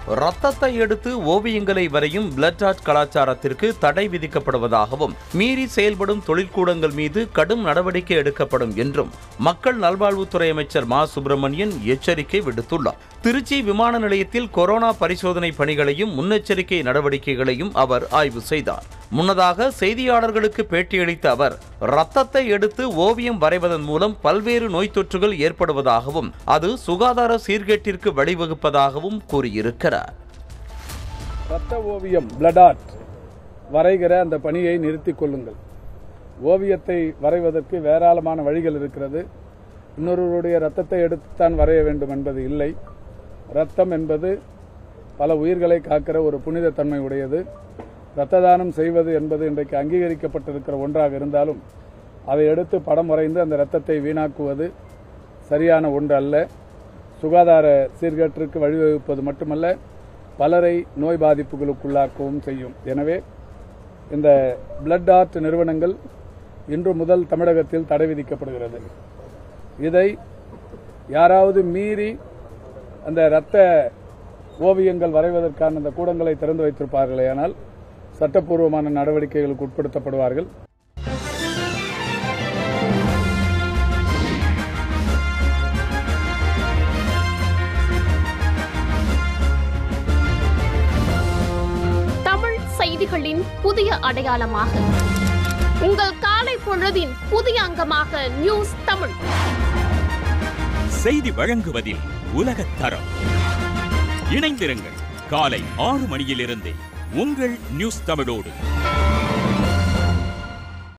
ரத்தத்தை எடுத்து ஓவியங்களை வரையும் பிளட் ஆர்ட் கலாச்சாரத்திற்கு தடை விதிக்கப்படுவதாகவும் மீறி செயல்படும் தொழிற்கூடங்கள் மீது கடும் நடவடிக்கை எடுக்கப்படும் என்றும் மக்கள் நல்வாழ்வுத்துறை அமைச்சர் மா சுப்பிரமணியன் எச்சரிக்கை விடுத்துள்ளார் திருச்சி விமான நிலையத்தில் கொரோனா பரிசோதனை பணிகளையும் முன்னெச்சரிக்கை நடவடிக்கைகளையும் அவர் ஆய்வு செய்தார் முன்னதாக செய்தியாளர்களுக்கு பேட்டியளித்த அவர் ரத்தத்தை எடுத்து ஓவியம் வரைவதன் மூலம் பல்வேறு நோய் தொற்றுகள் ஏற்படுவதாகவும் அது சுகாதார சீர்கேட்டிற்கு வழிவகுப்பதாகவும் கூறியிருக்கிறார் ரத்த ஓவியம் பிளட் ஆர்ட் வரைகிற அந்த பணியை நிறுத்திக் கொள்ளுங்கள் ஓவியத்தை வரைவதற்கு ஏராளமான வழிகள் இருக்கிறது இன்னொருவருடைய ரத்தத்தை எடுத்துத்தான் வரைய வேண்டும் என்பது இல்லை ரத்தம் என்பது பல உயிர்களை காக்கிற ஒரு புனித தன்மை உடையது இரத்த தானம் செய்வது என்பது இன்றைக்கு அங்கீகரிக்கப்பட்டிருக்கிற ஒன்றாக இருந்தாலும் அதை எடுத்து படம் வரைந்து அந்த இரத்தத்தை வீணாக்குவது சரியான ஒன்று அல்ல சுகாதார சீர்கேட்டிற்கு வழிவகுப்பது மட்டுமல்ல பலரை நோய் பாதிப்புகளுக்குள்ளாக்கவும் செய்யும் எனவே இந்த பிளட் ஆர்ட் நிறுவனங்கள் இன்று முதல் தமிழகத்தில் தடை விதிக்கப்படுகிறது இதை யாராவது மீறி அந்த இரத்த ஓவியங்கள் வரைவதற்கான அந்த கூடங்களை திறந்து வைத்திருப்பார்களேயானால் சட்டப்பூர்வமான நடவடிக்கைகளுக்கு உட்படுத்தப்படுவார்கள் தமிழ் செய்திகளின் புதிய அடையாளமாக உங்கள் காலை பொழுதின் புதிய அங்கமாக நியூஸ் தமிழ் செய்தி வழங்குவதில் உலகத் தரம் இணைந்திருங்கள் காலை ஆறு மணியிலிருந்தே உங்கள் நியூஸ் தமிழோடு